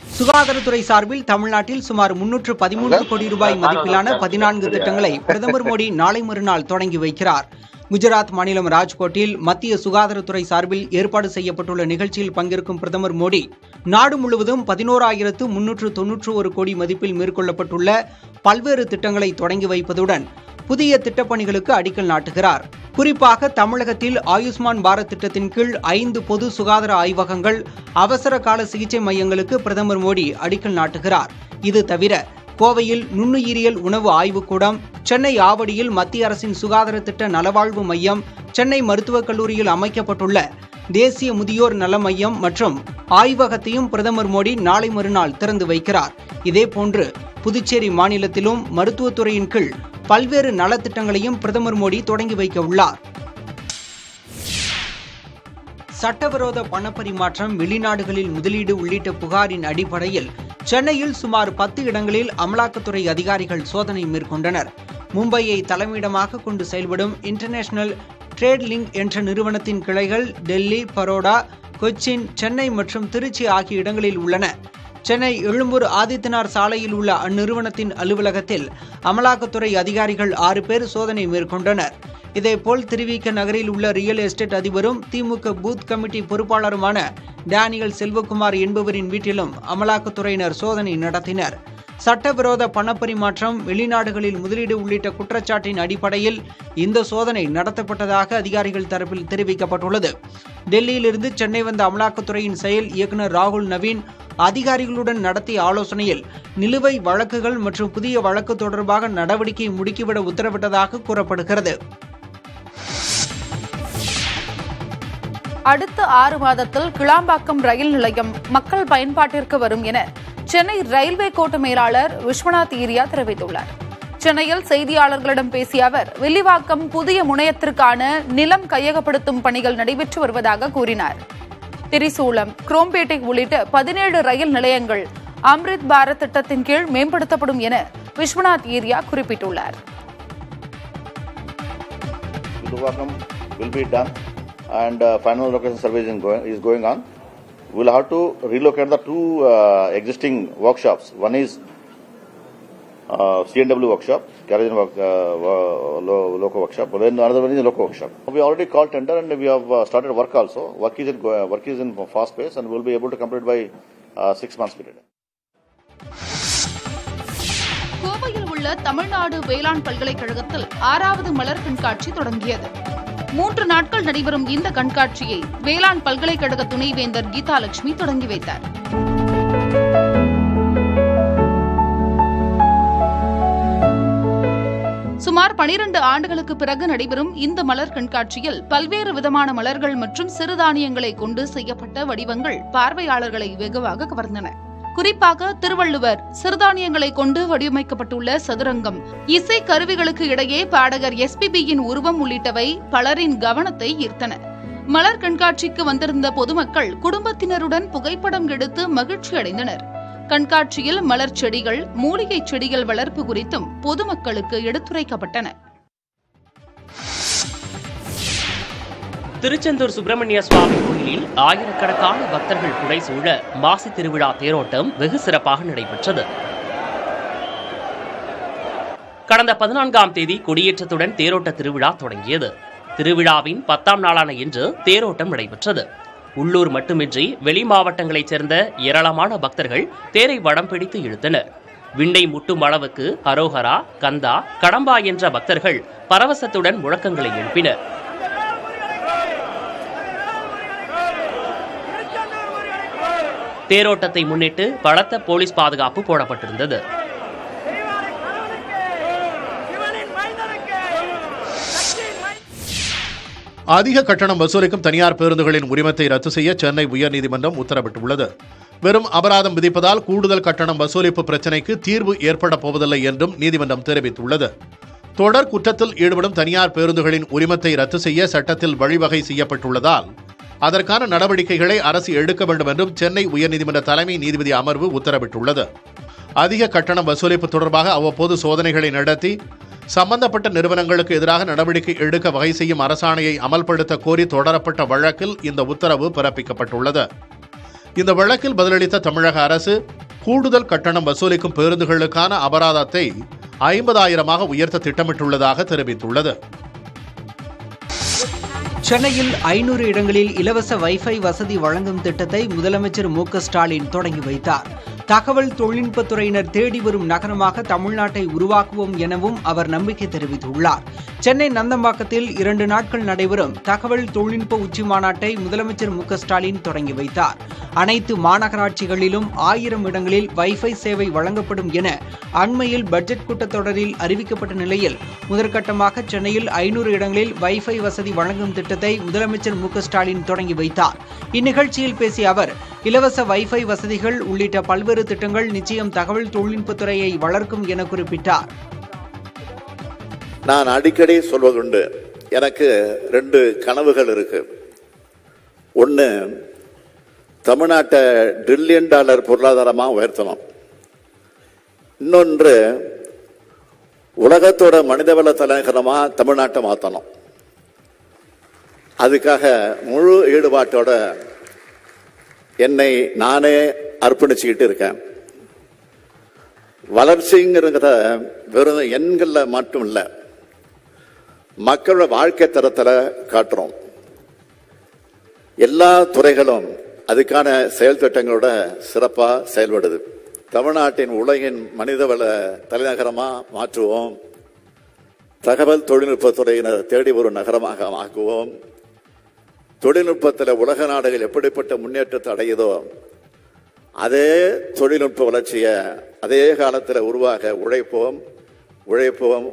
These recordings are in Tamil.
சுகாதாரத்துறை சார்பில் தமிழ்நாட்டில் சுமார் முன்னூற்று பதிமூன்று கோடி ரூபாய் மதிப்பிலான பதினான்கு திட்டங்களை பிரதமர் மோடி நாளை மறுநாள் தொடங்கி வைக்கிறார் குஜராத் மாநிலம் ராஜ்கோட்டில் மத்திய சுகாதாரத்துறை சார்பில் ஏற்பாடு செய்யப்பட்டுள்ள நிகழ்ச்சியில் பங்கேற்கும் பிரதமர் மோடி நாடு முழுவதும் பதினோராயிரத்து முன்னூற்று தொன்னூற்று ஒரு கோடி மதிப்பில் மேற்கொள்ளப்பட்டுள்ள பல்வேறு திட்டங்களை தொடங்கி வைப்பதுடன் புதிய திட்டப்பணிகளுக்கு அடிக்கல் நாட்டுகிறார் குறிப்பாக தமிழகத்தில் ஆயுஷ்மான் பாரத் திட்டத்தின் கீழ் ஐந்து பொது சுகாதார ஆய்வகங்கள் அவசர கால சிகிச்சை மையங்களுக்கு பிரதமர் மோடி அடிக்கல் நாட்டுகிறார் இது தவிர கோவையில் நுண்ணுயிரியல் உணவு ஆய்வுக்கூடம் சென்னை ஆவடியில் மத்திய அரசின் சுகாதார திட்ட நலவாழ்வு மையம் சென்னை மருத்துவக் கல்லூரியில் அமைக்கப்பட்டுள்ள தேசிய முதியோர் நல மையம் மற்றும் ஆய்வகத்தையும் பிரதமர் மோடி நாளை மறுநாள் திறந்து வைக்கிறார் இதேபோன்று புதுச்சேரி மாநிலத்திலும் மருத்துவத்துறையின் கீழ் பல்வேறு நலத்திட்டங்களையும் பிரதமர் மோடி தொடங்கி வைக்க உள்ளார் சட்டவிரோத பணப்பரிமாற்றம் வெளிநாடுகளில் முதலீடு உள்ளிட்ட புகாரின் அடிப்படையில் சென்னையில் சுமார் பத்து இடங்களில் அமலாக்கத்துறை அதிகாரிகள் சோதனை மேற்கொண்டனர் மும்பையை தலைமையிடமாக கொண்டு செயல்படும் இன்டர்நேஷனல் ட்ரேட் லிங்க் என்ற நிறுவனத்தின் கிளைகள் டெல்லி பரோடா கொச்சின் சென்னை மற்றும் திருச்சி ஆகிய இடங்களில் உள்ளன சென்னை எழும்பூர் ஆதித்தனார் சாலையில் உள்ள அந்நிறுவனத்தின் அலுவலகத்தில் அமலாக்கத்துறை அதிகாரிகள் ஆறு பேர் சோதனை மேற்கொண்டனர் இதேபோல் திருவிக நகரில் உள்ள ரியல் எஸ்டேட் அதிபரும் திமுக பூத் கமிட்டி பொறுப்பாளருமான டேனியல் செல்வகுமார் என்பவரின் வீட்டிலும் அமலாக்கத்துறையினர் சோதனை நடத்தினர் சட்டவிரோத பணப்பரிமாற்றம் வெளிநாடுகளில் முதலீடு உள்ளிட்ட குற்றச்சாட்டின் அடிப்படையில் இந்த சோதனை நடத்தப்பட்டதாக அதிகாரிகள் தரப்பில் தெரிவிக்கப்பட்டுள்ளது டெல்லியிலிருந்து சென்னை வந்த அமலாக்கத்துறையின் செயல் இயக்குநர் ராகுல் நவீன் அதிகாரிகளுடன் நடத்திய ஆலோசனையில் நிலுவை வழக்குகள் மற்றும் புதிய வழக்கு தொடர்பாக நடவடிக்கை முடுக்கிவிட உத்தரவிட்டதாக கூறப்படுகிறது அடுத்த ஆறு மாதத்தில் கிளாம்பாக்கம் ரயில் நிலையம் மக்கள் பயன்பாட்டிற்கு வரும் என சென்னை ரயில்வே கோட்ட மேலாளர் விஸ்வநாத் ஈரியா தெரிவித்துள்ளார் சென்னையில் செய்தியாளர்களிடம் பேசிய அவர் வில்லிவாக்கம் புதிய முனையத்திற்கான நிலம் கையகப்படுத்தும் பணிகள் நடைபெற்று வருவதாக கூறினார் திரிசூலம் குரோம்பேட்டை உள்ளிட்ட பதினேழு ரயில் நிலையங்கள் அம்ரித் பாரத் திட்டத்தின் கீழ் மேம்படுத்தப்படும் என விஸ்வநாத் ஈரியா குறிப்பிட்டுள்ளார் Villuvakkam will be done and uh, final location survey is going, is going on. We'll have to relocate the two uh, existing workshops. One is uh, CNW workshop, carriage and work, uh, wo- lo- loco workshop. Then another one is loco workshop. We already called tender and we have uh, started work also. Work is in, go- work is in fast pace and we'll be able to complete by uh, six months period. கோவையில் உள்ள தமிழ்நாடு வேளாண் பல்கலைக்கழகத்தில் ஆறாவது மலர் கண்காட்சி தொடங்கியது மூன்று நாட்கள் நடைபெறும் இந்த கண்காட்சியை வேளாண் பல்கலைக்கழக துணைவேந்தர் கீதாலட்சுமி தொடங்கி வைத்தார் சுமார் பனிரண்டு ஆண்டுகளுக்கு பிறகு நடைபெறும் இந்த மலர் கண்காட்சியில் பல்வேறு விதமான மலர்கள் மற்றும் சிறுதானியங்களை கொண்டு செய்யப்பட்ட வடிவங்கள் பார்வையாளர்களை வெகுவாக கவர்ந்தன குறிப்பாக திருவள்ளுவர் சிறுதானியங்களை கொண்டு வடிவமைக்கப்பட்டுள்ள சதுரங்கம் இசை கருவிகளுக்கு இடையே பாடகர் எஸ்பிபியின் உருவம் உள்ளிட்டவை பலரின் கவனத்தை ஈர்த்தன மலர் கண்காட்சிக்கு வந்திருந்த பொதுமக்கள் குடும்பத்தினருடன் புகைப்படம் எடுத்து மகிழ்ச்சி அடைந்தனர் கண்காட்சியில் மலர் செடிகள் மூலிகை செடிகள் வளர்ப்பு குறித்தும் பொதுமக்களுக்கு எடுத்துரைக்கப்பட்டன திருச்செந்தூர் சுப்பிரமணிய சுவாமி கோயிலில் ஆயிரக்கணக்கான பக்தர்கள் புடைசூழ மாசி திருவிழா தேரோட்டம் வெகு சிறப்பாக நடைபெற்றது கடந்த பதினான்காம் தேதி கொடியேற்றத்துடன் தேரோட்ட திருவிழா தொடங்கியது திருவிழாவின் பத்தாம் நாளான இன்று தேரோட்டம் நடைபெற்றது உள்ளூர் மட்டுமின்றி வெளி மாவட்டங்களைச் சேர்ந்த ஏராளமான பக்தர்கள் தேரை வடம் பிடித்து இழுத்தனர் விண்ணை முட்டும் அளவுக்கு ஹரோஹரா கந்தா கடம்பா என்ற பக்தர்கள் பரவசத்துடன் முழக்கங்களை எழுப்பினர் தேரோட்டத்தை முன்னிட்டு பலத்த போலீஸ் பாதுகாப்பு போடப்பட்டிருந்தது அதிக கட்டணம் வசூலிக்கும் தனியார் பேருந்துகளின் உரிமத்தை ரத்து செய்ய சென்னை உயர்நீதிமன்றம் உத்தரவிட்டுள்ளது வெறும் அபராதம் விதிப்பதால் கூடுதல் கட்டணம் வசூலிப்பு பிரச்சினைக்கு தீர்வு ஏற்பட போவதில்லை என்றும் நீதிமன்றம் தெரிவித்துள்ளது தொடர் குற்றத்தில் ஈடுபடும் தனியார் பேருந்துகளின் உரிமத்தை ரத்து செய்ய சட்டத்தில் வழிவகை செய்யப்பட்டுள்ளதால் அதற்கான நடவடிக்கைகளை அரசு எடுக்க வேண்டும் என்றும் சென்னை உயர்நீதிமன்ற தலைமை நீதிபதி அமர்வு உத்தரவிட்டுள்ளது அதிக கட்டணம் வசூலிப்பு தொடர்பாக அவ்வப்போது சோதனைகளை நடத்தி சம்பந்தப்பட்ட நிறுவனங்களுக்கு எதிராக நடவடிக்கை எடுக்க வகை செய்யும் அரசாணையை அமல்படுத்த கோரி தொடரப்பட்ட வழக்கில் இந்த உத்தரவு பிறப்பிக்கப்பட்டுள்ளது இந்த வழக்கில் பதிலளித்த தமிழக அரசு கூடுதல் கட்டணம் வசூலிக்கும் பேருந்துகளுக்கான அபராதத்தை ஐம்பதாயிரமாக உயர்த்த திட்டமிட்டுள்ளதாக தெரிவித்துள்ளது சென்னையில் ஐநூறு இடங்களில் இலவச வைஃபை வசதி வழங்கும் திட்டத்தை முதலமைச்சர் மு க ஸ்டாலின் தொடங்கி வைத்தார் தகவல் தொழில்நுட்பத்துறையினர் தேடி வரும் நகரமாக தமிழ்நாட்டை உருவாக்குவோம் எனவும் அவர் நம்பிக்கை தெரிவித்துள்ளார் சென்னை நந்தம்பாக்கத்தில் இரண்டு நாட்கள் நடைபெறும் தகவல் தொழில்நுட்ப உச்சி மாநாட்டை முதலமைச்சர் மு க ஸ்டாலின் தொடங்கி வைத்தார் அனைத்து மாநகராட்சிகளிலும் ஆயிரம் இடங்களில் வைஃபை சேவை வழங்கப்படும் என அண்மையில் பட்ஜெட் கூட்டத்தொடரில் அறிவிக்கப்பட்ட நிலையில் முதற்கட்டமாக சென்னையில் ஐநூறு இடங்களில் வைஃபை வசதி வழங்கும் திட்டத்தை முதலமைச்சர் மு க ஸ்டாலின் தொடங்கி வைத்தார் இந்நிகழ்ச்சியில் பேசிய அவர் இலவச வைஃபை வசதிகள் உள்ளிட்ட பல்வேறு திட்டங்கள் நிச்சயம் தகவல் தொழில்நுட்பத்துறையை வளர்க்கும் என குறிப்பிட்டார் நான் அடிக்கடி சொல்வதுண்டு எனக்கு ரெண்டு கனவுகள் இருக்கு ஒன்று தமிழ்நாட்டை ட்ரில்லியன் டாலர் பொருளாதாரமாக உயர்த்தணும் இன்னொன்று உலகத்தோட மனிதவள தலைநகரமாக தமிழ்நாட்டை மாற்றணும் அதுக்காக முழு ஈடுபாட்டோட என்னை நானே அர்ப்பணிச்சுக்கிட்டு இருக்கேன் வளர்ச்சிங்கிறத வெறும் எண்களில் மட்டும் இல்லை மக்களோட வாழ்க்கை தரத்தில் காட்டுறோம் எல்லா துறைகளும் அதுக்கான செயல் திட்டங்களோட சிறப்பாக செயல்படுது தமிழ்நாட்டின் உலகின் மனிதவள தலைநகரமாக மாற்றுவோம் தகவல் தொழில்நுட்பத்துறையினர் தேடி வரும் நகரமாக ஆக்குவோம் தொழில்நுட்பத்தில் உலக நாடுகள் எப்படிப்பட்ட முன்னேற்றத்தை அடையுதோ அதே தொழில்நுட்ப வளர்ச்சியை அதே காலத்தில் உருவாக உழைப்போம் உழைப்போம்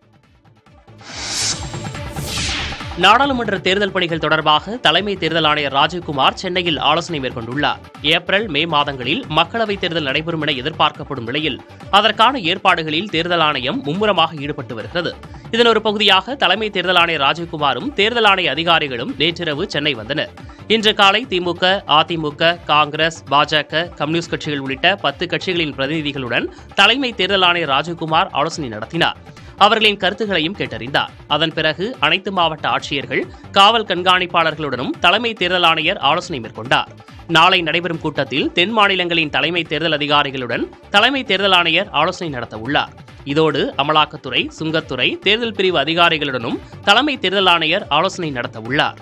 நாடாளுமன்ற தேர்தல் பணிகள் தொடர்பாக தலைமை தேர்தல் ஆணையர் ராஜீவ்குமார் சென்னையில் ஆலோசனை மேற்கொண்டுள்ளார் ஏப்ரல் மே மாதங்களில் மக்களவைத் தேர்தல் நடைபெறும் என எதிர்பார்க்கப்படும் நிலையில் அதற்கான ஏற்பாடுகளில் தேர்தல் ஆணையம் மும்முரமாக ஈடுபட்டு வருகிறது இதன் ஒரு பகுதியாக தலைமை தேர்தல் ஆணையர் ராஜீவ்குமாரும் தேர்தல் ஆணைய அதிகாரிகளும் நேற்றிரவு சென்னை வந்தனர் இன்று காலை திமுக அதிமுக காங்கிரஸ் பாஜக கம்யூனிஸ்ட் கட்சிகள் உள்ளிட்ட பத்து கட்சிகளின் பிரதிநிதிகளுடன் தலைமை தேர்தல் ஆணையர் ராஜீவ்குமார் ஆலோசனை நடத்தினார் அவர்களின் கருத்துகளையும் கேட்டறிந்தார் அதன் பிறகு அனைத்து மாவட்ட ஆட்சியர்கள் காவல் கண்காணிப்பாளர்களுடனும் தலைமை தேர்தல் ஆணையர் ஆலோசனை மேற்கொண்டார் நாளை நடைபெறும் கூட்டத்தில் தென் மாநிலங்களின் தலைமை தேர்தல் அதிகாரிகளுடன் தலைமை தேர்தல் ஆணையர் ஆலோசனை நடத்த உள்ளார் இதோடு அமலாக்கத்துறை சுங்கத்துறை தேர்தல் பிரிவு அதிகாரிகளுடனும் தலைமை தேர்தல் ஆணையர் ஆலோசனை நடத்த உள்ளார்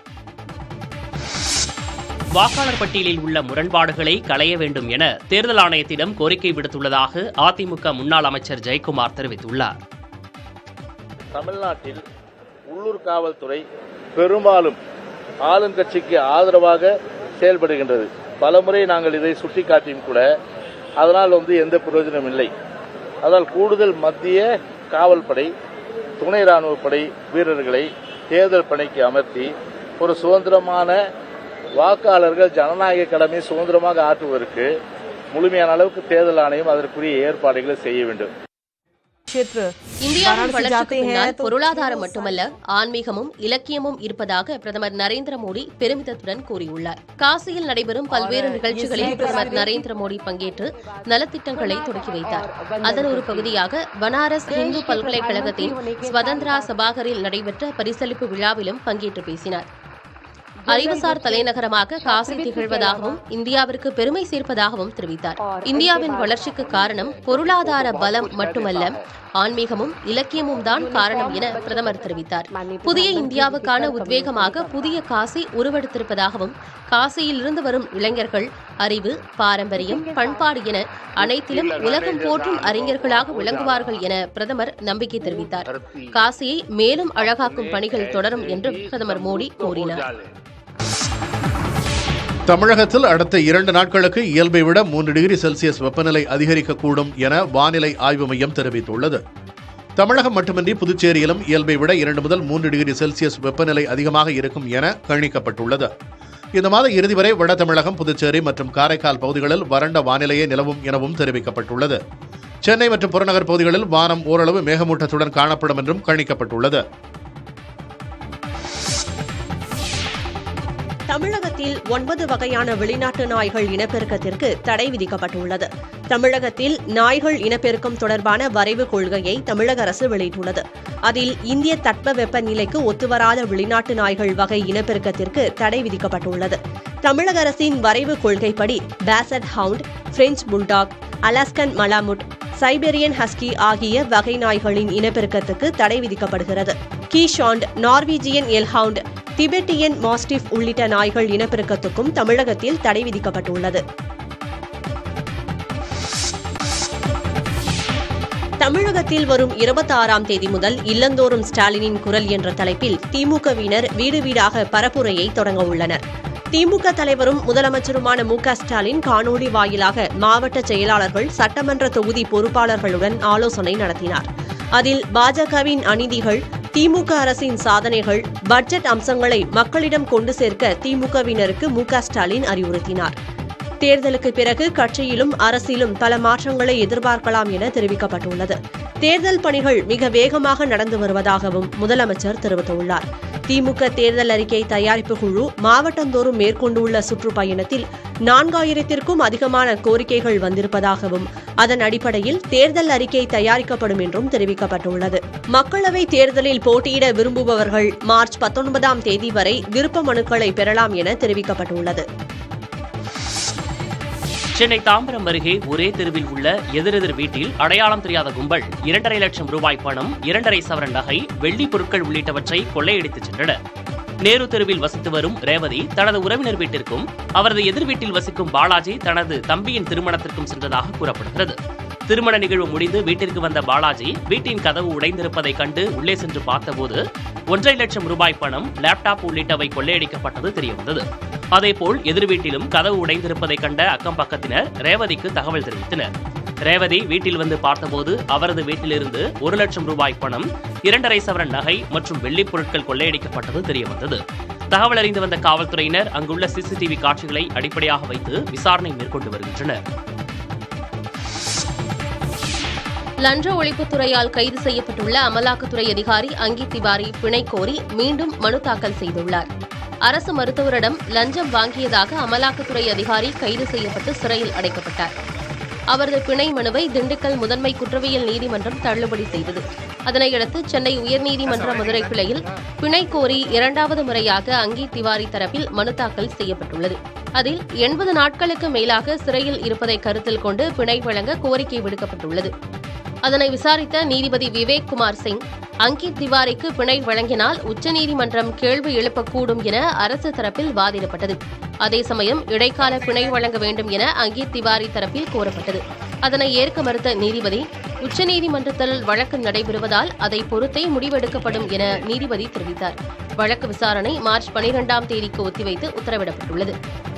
வாக்காளர் பட்டியலில் உள்ள முரண்பாடுகளை களைய வேண்டும் என தேர்தல் ஆணையத்திடம் கோரிக்கை விடுத்துள்ளதாக அதிமுக முன்னாள் அமைச்சர் ஜெயக்குமார் தெரிவித்துள்ளார் தமிழ்நாட்டில் உள்ளூர் காவல்துறை பெரும்பாலும் ஆளும் கட்சிக்கு ஆதரவாக செயல்படுகின்றது பலமுறை நாங்கள் இதை சுட்டிக்காட்டியும் கூட அதனால் வந்து எந்த பிரயோஜனம் இல்லை அதனால் கூடுதல் மத்திய காவல்படை துணை ராணுவப்படை வீரர்களை தேர்தல் பணிக்கு அமர்த்தி ஒரு சுதந்திரமான வாக்காளர்கள் ஜனநாயக கடமை சுதந்திரமாக ஆற்றுவதற்கு முழுமையான அளவுக்கு தேர்தல் ஆணையம் அதற்குரிய ஏற்பாடுகளை செய்ய வேண்டும் क्षेत्र இந்தியாவின் वाराणसी வளர்ச்சிக்கு जाते हैं பின்னால் तो பொருளாதாரம் மட்டுமல்ல ஆன்மீகமும் இலக்கியமும் இருப்பதாக பிரதமர் நரேந்திர மோடி பெருமிதத்துடன் கூறியுள்ளார் காசியில் நடைபெறும் பல்வேறு நிகழ்ச்சிகளில் பிரதமர் நரேந்திர மோடி பங்கேற்று நலத்திட்டங்களை தொடக்கி வைத்தார் அதன் ஒரு பகுதியாக பனாரஸ் இந்து பல்கலைக்கழகத்தின் ஸ்வதந்திரா சபாகரில் நடைபெற்ற பரிசளிப்பு விழாவிலும் பங்கேற்று பேசினார் அறிவுசார் தலைநகரமாக காசி திகழ்வதாகவும் இந்தியாவிற்கு பெருமை சேர்ப்பதாகவும் தெரிவித்தார் இந்தியாவின் வளர்ச்சிக்கு காரணம் பொருளாதார பலம் மட்டுமல்ல ஆன்மீகமும் இலக்கியமும் தான் காரணம் என பிரதமர் தெரிவித்தார் புதிய இந்தியாவுக்கான உத்வேகமாக புதிய காசி உருவெடுத்திருப்பதாகவும் காசியில் இருந்து வரும் இளைஞர்கள் அறிவு பாரம்பரியம் பண்பாடு என அனைத்திலும் உலகம் போற்றும் அறிஞர்களாக விளங்குவார்கள் என பிரதமர் நம்பிக்கை தெரிவித்தார் காசியை மேலும் அழகாக்கும் பணிகள் தொடரும் என்றும் பிரதமர் மோடி கூறினார் தமிழகத்தில் அடுத்த இரண்டு நாட்களுக்கு இயல்பை விட மூன்று டிகிரி செல்சியஸ் வெப்பநிலை அதிகரிக்கக்கூடும் என வானிலை ஆய்வு மையம் தெரிவித்துள்ளது தமிழகம் மட்டுமின்றி புதுச்சேரியிலும் இயல்பை விட இரண்டு முதல் மூன்று டிகிரி செல்சியஸ் வெப்பநிலை அதிகமாக இருக்கும் என கணிக்கப்பட்டுள்ளது இந்த மாத இறுதி வரை வட தமிழகம் புதுச்சேரி மற்றும் காரைக்கால் பகுதிகளில் வறண்ட வானிலையே நிலவும் எனவும் தெரிவிக்கப்பட்டுள்ளது சென்னை மற்றும் புறநகர் பகுதிகளில் வானம் ஓரளவு மேகமூட்டத்துடன் காணப்படும் என்றும் கணிக்கப்பட்டுள்ளது தமிழகத்தில் ஒன்பது வகையான வெளிநாட்டு நாய்கள் இனப்பெருக்கத்திற்கு தடை விதிக்கப்பட்டுள்ளது தமிழகத்தில் நாய்கள் இனப்பெருக்கம் தொடர்பான வரைவு கொள்கையை தமிழக அரசு வெளியிட்டுள்ளது அதில் இந்திய தட்பவெப்ப நிலைக்கு ஒத்துவராத வெளிநாட்டு நாய்கள் வகை இனப்பெருக்கத்திற்கு தடை விதிக்கப்பட்டுள்ளது தமிழக அரசின் வரைவு கொள்கைப்படி basset hound French bulldog Alaskan malamute Siberian husky ஆகிய வகை நாய்களின் இனப்பெருக்கத்துக்கு தடை விதிக்கப்படுகிறது கீஷாண்ட் நார்வீஜியன் எல்ஹவுண்ட் திபெட்டியன் மாஸ்டிஃப் உள்ளிட்ட நாய்கள் இனப்பெருக்கத்துக்கும் தமிழகத்தில் தடை விதிக்கப்பட்டுள்ளது தமிழகத்தில் வரும் இருபத்தாறாம் தேதி முதல் இல்லந்தோறும் ஸ்டாலினின் குரல் என்ற தலைப்பில் திமுகவினர் வீடு வீடாக பரப்புரையை தொடங்க உள்ளனர் திமுக தலைவரும் முதலமைச்சருமான மு க ஸ்டாலின் காணொலி வாயிலாக மாவட்ட செயலாளர்கள் சட்டமன்ற தொகுதி பொறுப்பாளர்களுடன் ஆலோசனை நடத்தினார் அதில் பாஜகவின் அநீதிகள் திமுக அரசின் சாதனைகள் பட்ஜெட் அம்சங்களை மக்களிடம் கொண்டு சேர்க்க திமுகவினருக்கு மு க ஸ்டாலின் அறிவுறுத்தினார் தேர்தலுக்கு பிறகு கட்சியிலும் அரசிலும் பல மாற்றங்களை எதிர்பார்க்கலாம் என தெரிவிக்கப்பட்டுள்ளது தேர்தல் பணிகள் மிக வேகமாக நடந்து வருவதாகவும் முதலமைச்சர் தெரிவித்துள்ளார் திமுக தேர்தல் அறிக்கை தயாரிப்பு குழு மாவட்டந்தோறும் மேற்கொண்டுள்ள சுற்றுப்பயணத்தில் நான்காயிரத்திற்கும் அதிகமான கோரிக்கைகள் வந்திருப்பதாகவும் அதன் அடிப்படையில் தேர்தல் அறிக்கை தயாரிக்கப்படும் என்றும் தெரிவிக்கப்பட்டுள்ளது மக்களவை தேர்தலில் போட்டியிட விரும்புபவர்கள் மார்ச் பத்தொன்பதாம் தேதி வரை விருப்ப மனுக்களை பெறலாம் என தெரிவிக்கப்பட்டுள்ளது சென்னை தாம்பரம் அருகே ஒரே தெருவில் உள்ள எதிரெதிர் வீட்டில் அடையாளம் தெரியாத கும்பல் இரண்டரை லட்சம் ரூபாய் பணம் இரண்டரை சவரன் நகை வெள்ளி பொருட்கள் உள்ளிட்டவற்றை கொள்ளையடித்துச் சென்றனர் நேரு தெருவில் வசித்து வரும் ரேவதி தனது உறவினர் வீட்டிற்கும் அவரது எதிர் வீட்டில் வசிக்கும் பாலாஜி தனது தம்பியின் திருமணத்திற்கும் சென்றதாக கூறப்படுகிறது திருமண நிகழ்வு முடிந்து வீட்டிற்கு வந்த பாலாஜி வீட்டின் கதவு உடைந்திருப்பதை கண்டு உள்ளே சென்று பார்த்தபோது ஒன்றரை லட்சம் ரூபாய் பணம் லேப்டாப் உள்ளிட்டவை கொள்ளையடிக்கப்பட்டது தெரியவந்தது அதேபோல் எதிர் வீட்டிலும் கதவு உடைந்திருப்பதை கண்ட அக்கம் பக்கத்தினர் ரேவதிக்கு தகவல் தெரிவித்தனர் ரேவதி வீட்டில் வந்து பார்த்தபோது அவரது வீட்டிலிருந்து ஒரு லட்சம் ரூபாய் பணம் இரண்டரை சவரன் நகை மற்றும் வெள்ளிப் பொருட்கள் கொள்ளையடிக்கப்பட்டது தெரியவந்தது தகவல் அறிந்து வந்த காவல்துறையினர் அங்குள்ள சிசிடிவி காட்சிகளை அடிப்படையாக வைத்து விசாரணை மேற்கொண்டு வருகின்றனர் லஞ்ச ஒழிப்புத்துறையால் கைது செய்யப்பட்டுள்ள அமலாக்கத்துறை அதிகாரி அங்கித் திவாரி பிணை கோரி மீண்டும் மனு தாக்கல் செய்துள்ளார் அரசு மருத்துவரிடம் லஞ்சம் வாங்கியதாக அமலாக்கத்துறை அதிகாரி கைது செய்யப்பட்டு சிறையில் அடைக்கப்பட்டார் அவரது பிணை மனுவை திண்டுக்கல் முதன்மை குற்றவியல் நீதிமன்றம் தள்ளுபடி செய்தது அதனையடுத்து சென்னை உயர்நீதிமன்ற மதுரை கிளையில் பிணை கோரி இரண்டாவது முறையாக அங்கி திவாரி தரப்பில் மனு தாக்கல் செய்யப்பட்டுள்ளது அதில் எண்பது நாட்களுக்கு மேலாக சிறையில் இருப்பதை கருத்தில் கொண்டு பிணை வழங்க கோரிக்கை விடுக்கப்பட்டுள்ளது அதனை விசாரித்த நீதிபதி விவேக் குமார் சிங் அங்கித் திவாரிக்கு பிணை வழங்கினால் உச்சநீதிமன்றம் கேள்வி எழுப்பக்கூடும் என அரசு தரப்பில் வாதிடப்பட்டது அதே சமயம் இடைக்கால பிணை வழங்க வேண்டும் என அங்கித் திவாரி தரப்பில் கோரப்பட்டது அதனை ஏற்க மறுத்த நீதிபதி உச்சநீதிமன்றத்தில் வழக்கு நடைபெறுவதால் அதை பொறுத்தே முடிவெடுக்கப்படும் என நீதிபதி தெரிவித்தார் வழக்கு விசாரணை மார்ச் பனிரெண்டாம் தேதிக்கு ஒத்திவைத்து உத்தரவிடப்பட்டுள்ளது